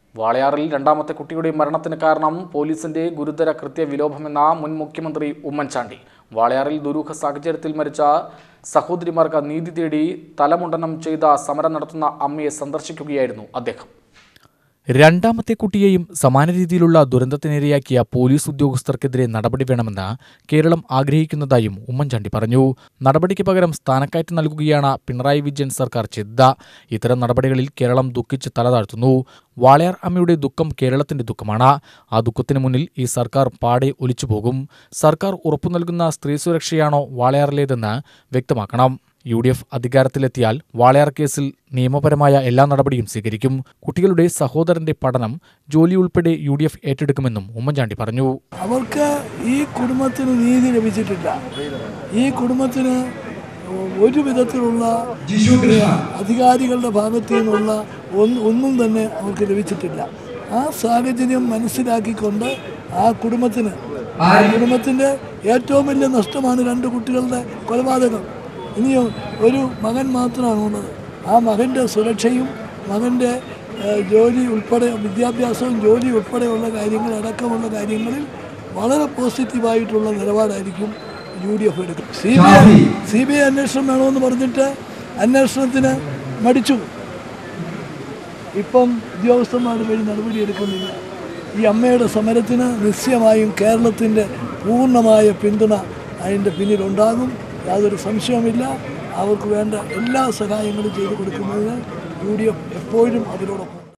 വാളയാറിൽ രണ്ടാമത്തെ കുട്ടിയുടെ മരണത്തിന് കാരണം പോലീസിന്റെ ഗുരുതര കൃത്യ വിലോപമെന്ന മുൻ മുഖ്യമന്ത്രി ഉമ്മൻചാണ്ടി വാളയാറിൽ ദുരൂഹ സാഹചര്യത്തിൽ മരിച്ച സഹോദരിമാർക്ക് നീതി തേടി തലമുണ്ടനം ചെയ്ത സമരം നടത്തുന്ന അമ്മയെ സന്ദർശിക്കുകയായിരുന്നു അദ്ദേഹം രണ്ടാമത്തെ കുട്ടിയെയും സമാന രീതിയിലുള്ള ദുരന്തത്തിനിരയാക്കിയ പോലീസ് ഉദ്യോഗസ്ഥർക്കെതിരെ നടപടി വേണമെന്ന് കേരളം ആഗ്രഹിക്കുന്നതായും ഉമ്മൻചാണ്ടി പറഞ്ഞു നടപടിക്ക് പകരം സ്ഥാനക്കയറ്റം നൽകുകയാണ് പിണറായി വിജയൻ സർക്കാർ ചെയ്തത് ഇത്തരം നടപടികളിൽ കേരളം ദുഃഖിച്ച് തലതാഴ്ത്തുന്നു വാളയാർ അമ്മയുടെ ദുഃഖം കേരളത്തിന്റെ ദുഃഖമാണ് ആ ദുഃഖത്തിന് മുന്നിൽ ഈ സർക്കാർ പാടെ ഒലിച്ചുപോകും സർക്കാർ ഉറപ്പു നൽകുന്ന സ്ത്രീ സുരക്ഷയാണോ വാളയാറിലേതെന്ന് വ്യക്തമാക്കണം യു ഡി എഫ് അധികാരത്തിലെത്തിയാൽ വാളയാർ കേസിൽ നിയമപരമായ എല്ലാ നടപടിയും സ്വീകരിക്കും കുട്ടികളുടെ സഹോദരന്റെ പഠനം ജോലി ഉൾപ്പെടെ യു ഡി എഫ് ഏറ്റെടുക്കുമെന്നും ഉമ്മൻചാണ്ടി പറഞ്ഞു അവർക്ക് ഈ കുടുംബത്തിന് നീതി ലഭിച്ചിട്ടില്ല ഈ കുടുംബത്തിന് ഒരു വിധത്തിലുള്ള അധികാരികളുടെ ഭാഗത്തു നിന്നുള്ള ഒന്ന് ഒന്നും തന്നെ അവർക്ക് ലഭിച്ചിട്ടില്ല ആ സാഹചര്യം മനസ്സിലാക്കിക്കൊണ്ട് ആ കുടുംബത്തിന് ആ കുടുംബത്തിൻ്റെ ഏറ്റവും വലിയ നഷ്ടമാണ് രണ്ട് കുട്ടികളുടെ കൊലപാതകം ഇനിയോ ഒരു മകൻ മാത്രമാണുള്ളത് ആ മകൻ്റെ സുരക്ഷയും മകൻ്റെ ഏഹ്, ജോലി ഉൾപ്പെടെ വിദ്യാഭ്യാസവും ജോലി ഉൾപ്പെടെയുള്ള കാര്യങ്ങൾ അടക്കമുള്ള കാര്യങ്ങളിൽ വളരെ പോസിറ്റീവായിട്ടുള്ള നിലപാടായിരിക്കും യു ഡി എഫ് എടുക്കും C B I C B I അന്വേഷണം വേണമെന്ന് പറഞ്ഞിട്ട് അന്വേഷണത്തിന് മടിച്ചു ഇപ്പം ഉദ്യോഗസ്ഥന്മാർ വഴി നടപടിയെടുക്കുന്നില്ല ഈ അമ്മയുടെ സമരത്തിന് നിശ്ചയമായും കേരളത്തിൻ്റെ പൂർണ്ണമായ പിന്തുണ അതിൻ്റെ പിന്നിലുണ്ടാകും യാതൊരു സംശയവുമില്ല അവർക്ക് വേണ്ട എല്ലാ സഹായങ്ങളും ചെയ്തു കൊടുക്കുന്നതിന് യു ഡി എഫ് എപ്പോഴും അവരോടൊപ്പം